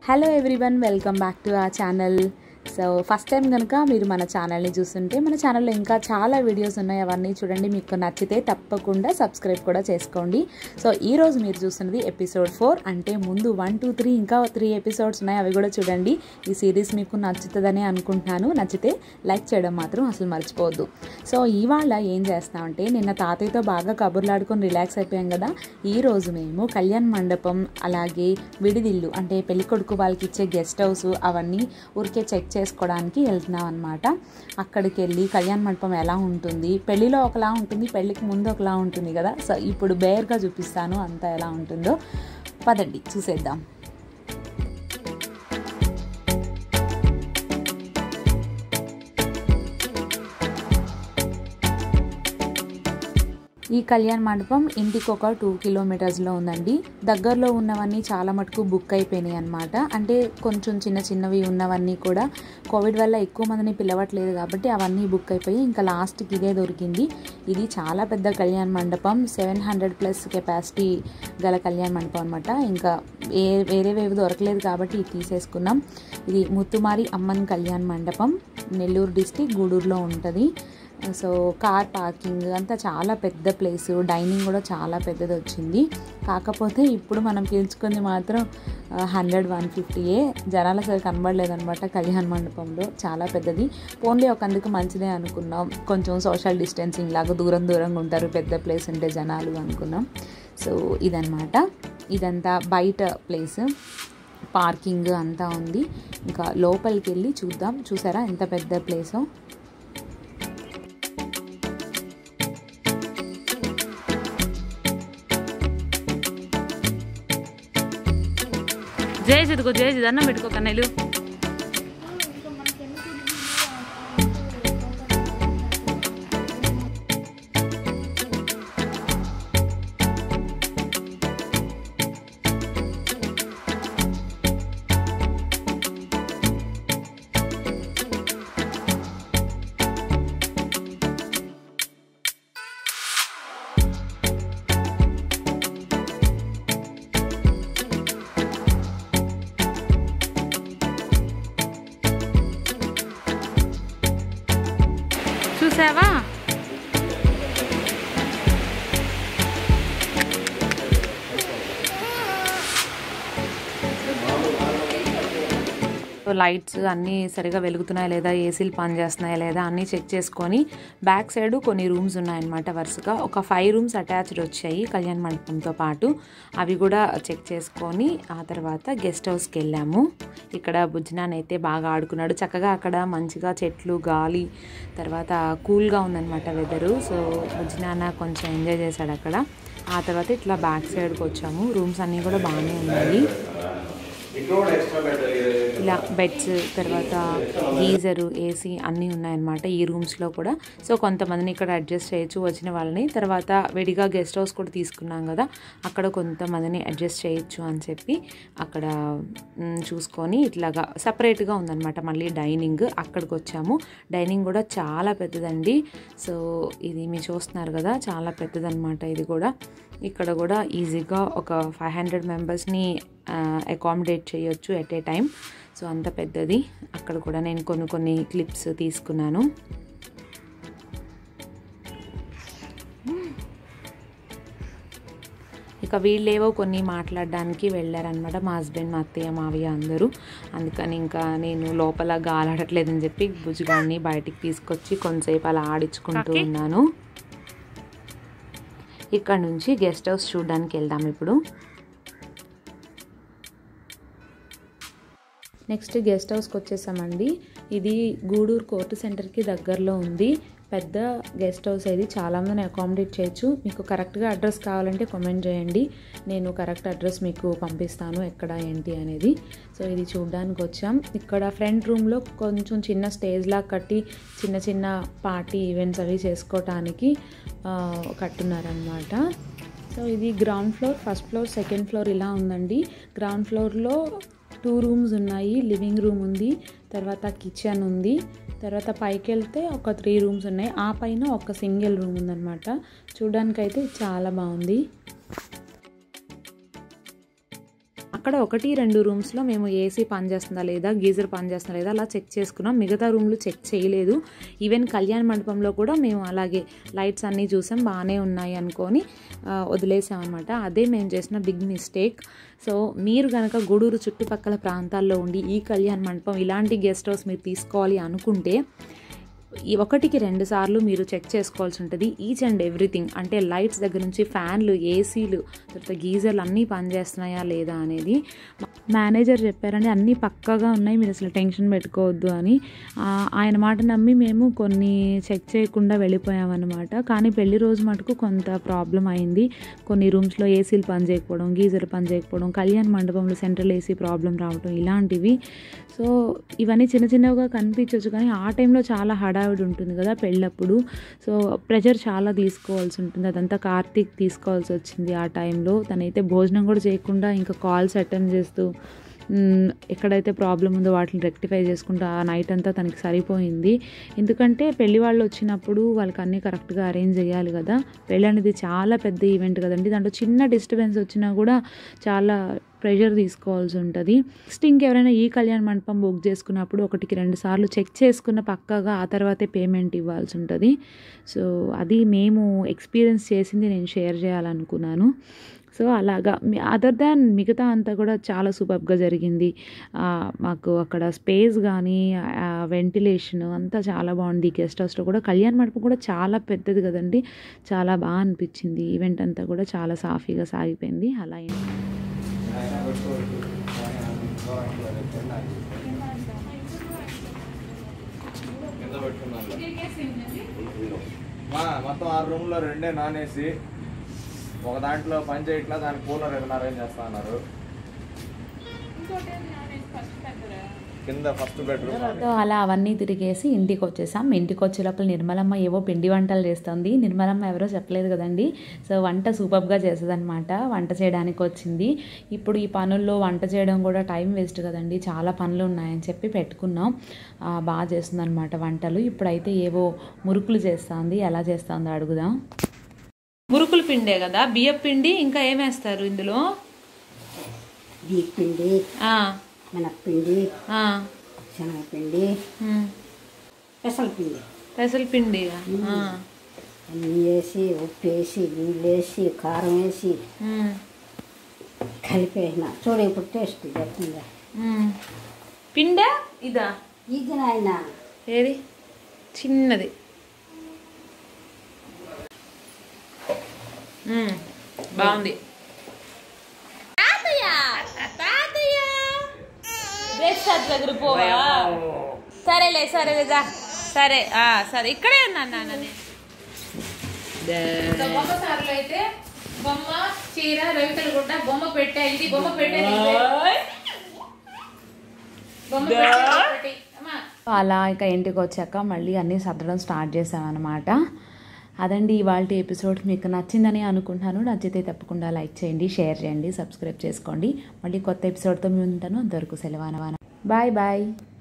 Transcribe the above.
Hello everyone welcome back to ఆ channel so first time కనుక మీరు మన ఛానల్ని చూస్తుంటే మన ఛానల్లో ఇంకా చాలా వీడియోస్ ఉన్నాయి అవన్నీ చూడండి మీకు నచ్చితే తప్పకుండా సబ్స్క్రైబ్ కూడా చేసుకోండి సో ఈరోజు మీరు చూస్తున్నది ఎపిసోడ్ ఫోర్ అంటే ముందు వన్ టూ త్రీ ఇంకా త్రీ ఎపిసోడ్స్ ఉన్నాయి అవి కూడా చూడండి ఈ సిరీస్ మీకు నచ్చుతుందని అనుకుంటున్నాను నచ్చితే లైక్ చేయడం మాత్రం అసలు మర్చిపోవద్దు సో ఇవాళ ఏం చేస్తామంటే నిన్న తాతయ్యతో బాగా కబుర్లాడుకొని రిలాక్స్ అయిపోయాం కదా ఈ రోజు మేము కళ్యాణ్ మండపం అలాగే విడిదిల్లు అంటే పెళ్ళికొడుకు వాళ్ళకి ఇచ్చే గెస్ట్ హౌస్ అవన్నీ ఊరికే చెక్ చేసుకోవడానికి వెళ్తున్నాం అనమాట అక్కడికి వెళ్ళి కళ్యాణ్ మండపం ఎలా ఉంటుంది పెళ్ళిలో ఒకలా ఉంటుంది పెళ్ళికి ముందు ఒకలా ఉంటుంది కదా సో ఇప్పుడు బేర్గా చూపిస్తాను అంతా ఎలా ఉంటుందో పదండి చూసేద్దాం ఈ కళ్యాణ్ మండపం ఇంటికి ఒక టూ కిలోమీటర్స్లో ఉందండి దగ్గరలో ఉన్నవన్నీ చాలా మటుకు బుక్ అయిపోయినాయి అనమాట అంటే కొంచెం చిన్న చిన్నవి ఉన్నవన్నీ కూడా కోవిడ్ వల్ల ఎక్కువ మందిని పిలవట్లేదు కాబట్టి అవన్నీ బుక్ అయిపోయి ఇంకా లాస్ట్కి ఇదే దొరికింది ఇది చాలా పెద్ద కళ్యాణ్ మండపం సెవెన్ హండ్రెడ్ ప్లస్ కెపాసిటీ గల కళ్యాణ్ మండపం అనమాట ఇంకా ఏ వేరేవేవి దొరకలేదు కాబట్టి ఇది తీసేసుకున్నాం ఇది ముత్తుమారి అమ్మన్ కళ్యాణ్ మండపం నెల్లూరు డిస్టిక్ గూడూరులో ఉంటుంది సో కార్ పార్కింగ్ అంతా చాలా పెద్ద ప్లేస్ డైనింగ్ కూడా చాలా పెద్దది వచ్చింది కాకపోతే ఇప్పుడు మనం పీల్చుకుంది మాత్రం హండ్రెడ్ వన్ ఫిఫ్టీయే జనాలు అసలు కనబడలేదనమాట కళ్యాణ మండపంలో చాలా పెద్దది ఓన్లీ ఒకందుకు మంచిదే అనుకున్నాం కొంచెం సోషల్ డిస్టెన్సింగ్ లాగా దూరం దూరంగా ఉంటారు పెద్ద ప్లేస్ ఉంటే జనాలు అనుకున్నాం సో ఇదనమాట ఇదంతా బయట ప్లేస్ పార్కింగ్ అంతా ఉంది ఇంకా లోపలికి వెళ్ళి చూద్దాం చూసారా ఎంత పెద్ద ప్లేసో జయజ్ ఇదిగో జయజ్ దండం పెట్టుకో కన్నయ్యలు చూసావా లైట్స్ అన్నీ సరిగా వెలుగుతున్నాయా లేదా ఏసీలు పనిచేస్తున్నాయా లేదా అన్నీ చెక్ చేసుకొని బ్యాక్ సైడ్ కొన్ని రూమ్స్ ఉన్నాయన్నమాట వరుసగా ఒక ఫైవ్ రూమ్స్ అటాచ్డ్ వచ్చాయి కళ్యాణ్ మండపంతో పాటు అవి కూడా చెక్ చేసుకొని ఆ తర్వాత గెస్ట్ హౌస్కి వెళ్ళాము ఇక్కడ బుజ్జినాన్ అయితే బాగా ఆడుకున్నాడు చక్కగా అక్కడ మంచిగా చెట్లు గాలి తర్వాత కూల్గా ఉందన్నమాట వెదరు సో బుజ్జినాన్న కొంచెం ఎంజాయ్ చేశాడు అక్కడ ఆ తర్వాత ఇట్లా బ్యాక్ సైడ్కి వచ్చాము రూమ్స్ అన్నీ కూడా బాగానే ఉన్నాయి ఇలా బెడ్స్ తర్వాత గీజరు ఏసీ అన్నీ ఉన్నాయన్నమాట ఈ రూమ్స్లో కూడా సో కొంతమందిని ఇక్కడ అడ్జస్ట్ చేయొచ్చు వచ్చిన వాళ్ళని తర్వాత విడిగా గెస్ట్ హౌస్ కూడా తీసుకున్నాం కదా అక్కడ కొంతమందిని అడ్జస్ట్ చేయొచ్చు అని చెప్పి అక్కడ మ్, చూసుకొని ఇట్లాగా సపరేట్గా ఉందన్నమాట మళ్ళీ డైనింగ్ అక్కడికి వచ్చాము డైనింగ్ కూడా చాలా పెద్దదండి సో ఇది మీరు చూస్తున్నారు కదా చాలా పెద్దదన్నమాట ఇది కూడా ఇక్కడ కూడా ఈజీగా ఒక ఫైవ్ హండ్రెడ్ మెంబర్స్ని అకామిడేట్ చేయొచ్చు ఎట్ ఏ టైం సో అంత పెద్దది అక్కడ కూడా నేను కొన్ని కొన్ని క్లిప్స్ తీసుకున్నాను ఇక వీళ్ళేవో కొన్ని మాట్లాడడానికి వెళ్ళారనమాట మా హస్బెండ్ మా అత్తయ్య మావయ్య అందరూ అందుకని ఇంకా నేను లోపల గాలాడట్లేదని చెప్పి భుజగాన్ని బయటికి తీసుకొచ్చి కొంతసేపు అలా ఆడించుకుంటూ ఉన్నాను ఇక్కడ నుంచి గెస్ట్ హౌస్ చూడడానికి వెళ్దాం ఇప్పుడు నెక్స్ట్ గెస్ట్ హౌస్కి వచ్చేసామండి ఇది గూడూరు కోర్టు సెంటర్కి దగ్గరలో ఉంది పెద్ద గెస్ట్ హౌస్ ఇది చాలామందిని అకామిడేట్ చేయొచ్చు మీకు కరెక్ట్గా అడ్రస్ కావాలంటే కామెంట్ చేయండి నేను కరెక్ట్ అడ్రస్ మీకు పంపిస్తాను ఎక్కడ ఏంటి అనేది సో ఇది చూడడానికి వచ్చాం ఇక్కడ ఫ్రంట్ రూమ్లో కొంచెం చిన్న స్టేజ్లా కట్టి చిన్న చిన్న పార్టీ ఈవెంట్స్ అవి చేసుకోవటానికి ఆ, కట్టున్నారనమాట సో ఇది ground floor first floor second floor ఇలా ఉందండి గ్రౌండ్ ఫ్లోర్లో టూ రూమ్స్ ఉన్నాయి లివింగ్ రూమ్ ఉంది తర్వాత కిచెన్ ఉంది తర్వాత పైకి వెళ్తే ఒక త్రీ రూమ్స్ ఉన్నాయి ఆ పైన ఒక సింగిల్ రూమ్ ఉందన్నమాట చూడడానికైతే చాలా బాగుంది అక్కడ ఒకటి రెండు రూమ్స్లో మేము ఏసీ పనిచేస్తుందా లేదా గీజర్ పనిచేస్తుందా లేదా అలా చెక్ చేసుకున్నాం మిగతా రూమ్లు చెక్ చేయలేదు ఈవెన్ కళ్యాణ మండపంలో కూడా మేము అలాగే లైట్స్ అన్నీ చూసాం బాగానే ఉన్నాయి అనుకొని ఆ, వదిలేసాం అనమాట అదే మేము చేసిన బిగ్ మిస్టేక్ సో మీరు కనుక గూడూరు చుట్టుపక్కల ప్రాంతాల్లో ఉండి ఈ కళ్యాణ మండపం ఇలాంటి గెస్ట్ హౌస్ మీరు తీసుకోవాలి అనుకుంటే ఈ ఒకటికి రెండు సార్లు మీరు చెక్ చేసుకోవాల్సి ఉంటుంది ఈచ్ అండ్ ఎవ్రీథింగ్ అంటే లైట్స్ దగ్గర నుంచి ఫ్యాన్లు ఏసీలు తర్వాత గీజర్లు అన్నీ పనిచేస్తున్నాయా లేదా అనేది మేనేజర్ చెప్పారండి అన్నీ పక్కాగా ఉన్నాయి మీరు అసలు టెన్షన్ పెట్టుకోవద్దు అని ఆ, ఆయన మాట నమ్మి మేము కొన్ని చెక్ చేయకుండా వెళ్ళిపోయామన్నమాట కానీ పెళ్లి రోజు మటుకు కొంత ప్రాబ్లం అయింది కొన్ని రూమ్స్లో ఏసీలు పని చేయకపోవడం గీజర్ పని చేయకపోవడం కళ్యాణ మండపంలో సెంట్రల్ ఏసీ ప్రాబ్లం రావడం ఇలాంటివి సో ఇవన్నీ చిన్న చిన్నవిగా కనిపించవచ్చు కానీ ఆ టైంలో చాలా హడావిడి ఉంటుంది కదా పెళ్ళప్పుడు సో ప్రెషర్ చాలా తీసుకోవాల్సి ఉంటుంది అదంతా కార్తీక్ తీసుకోవాల్సి వచ్చింది ఆ టైంలో తనైతే భోజనం కూడా చేయకుండా ఇంకా కాల్స్ అటెండ్ చేస్తూ మ్, ఎక్కడైతే ప్రాబ్లం ఉందో వాటిని రెక్టిఫై చేసుకుంటూ ఆ నైట్ అంతా తనకి సరిపోయింది ఎందుకంటే పెళ్లి వాళ్ళు వచ్చినప్పుడు వాళ్ళకి అన్నీ కరెక్ట్గా అరేంజ్ చేయాలి కదా పెళ్ళి అనేది చాలా పెద్ద ఈవెంట్ కదండి దాంట్లో చిన్న డిస్టర్బెన్స్ వచ్చినా కూడా చాలా ప్రెషర్ తీసుకోవాల్సి ఉంటుంది నెక్స్ట్ ఇంకెవరైనా ఈ కళ్యాణ మండపం బుక్ చేసుకున్నప్పుడు ఒకటికి రెండు సార్లు చెక్ చేసుకున్న పక్కాగా ఆ తర్వాతే పేమెంట్ ఇవ్వాల్సి ఉంటుంది సో అది మేము ఎక్స్పీరియన్స్ చేసింది నేను షేర్ చేయాలనుకున్నాను సో అలాగా అదర్ దాన్ మిగతా అంతా కూడా చాలా సూపర్గా జరిగింది ఆ, మాకు అక్కడ స్పేస్ కానీ వెంటిలేషన్ అంతా చాలా బాగుంది గెస్ట్ హౌస్లో కూడా కళ్యాణ మండపం కూడా చాలా పెద్దది కదండి చాలా బాగా అనిపించింది ఈవెంట్ అంతా కూడా చాలా సాఫీగా సాగిపోయింది అలా ఏం- కింద పెట్టుకున్నాను మా మొత్తం ఆరు రూమ్లో రెండే నాన్ ఏసీ ఒక దాంట్లో పని చేయట్లా దాని కూలర్ ఏదైనా అరేంజ్ చేస్తా అన్నారు కింద ఫస్ట్ బెడ్రూమ్ సో అలా అవన్నీ తిరిగేసి ఇంటికి వచ్చేసాం ఇంటికి వచ్చే లోపల నిర్మలమ్మ ఏవో పిండి వంటలు చేస్తుంది నిర్మలమ్మ ఎవరో చెప్పలేదు కదండి సో వంట సూపర్గా చేస్తుందన్నమాట వంట చేయడానికి వచ్చింది ఇప్పుడు ఈ పనుల్లో వంట చేయడం కూడా టైం వేస్ట్ కదండి చాలా పనులు ఉన్నాయని చెప్పి పెట్టుకున్నాం ఆ, బాగా చేస్తుందన్నమాట వంటలు ఇప్పుడైతే ఏవో మురుకులు చేస్తుంది ఎలా చేస్తుందో అడుగుదాం మురుకులు పిండే కదా బియ్యం పిండి ఇంకా ఏమేస్తారు ఇందులో బియ్యపిండి మినప్పిండి శనగపిండి పెసలపిండి పెసల పిండి అన్నీ వేసి ఉప్పు వేసి నీళ్ళు వేసి కారం వేసి కలిపేసిన చూడు ఇప్పుడు టేస్ట్ చెప్తుందా పిండా ఇదా ఇది నాయన ఏది చిన్నది మ్మ్. బాగుంది దగ్గర పోవా సరేలే సరే రా. సరే ఆ, సరే ఇక్కడే ఉన్నాను నాన్న నేను. బొమ్మ సార్లు అయితే బొమ్మ చీర రవికల గుడ్డ బొమ్మ పెట్టా ఇది బొమ్మ పెట్టే బొమ్మ పెట్టే ఒకటి. అమ్మా అలా ఇక ఇంటికి వచ్చాక మళ్ళీ అన్నీ సర్దడం స్టార్ట్ చేసామన్నమాట అదండి ఇవాళ ఎపిసోడ్ మీకు నచ్చిందని అనుకుంటున్నాను నచ్చితే తప్పకుండా లైక్ చేయండి షేర్ చేయండి సబ్స్క్రైబ్ చేసుకోండి మళ్ళీ కొత్త ఎపిసోడ్తో మీ ఉంటాను అంతవరకు సెలవు బాయ్ బాయ్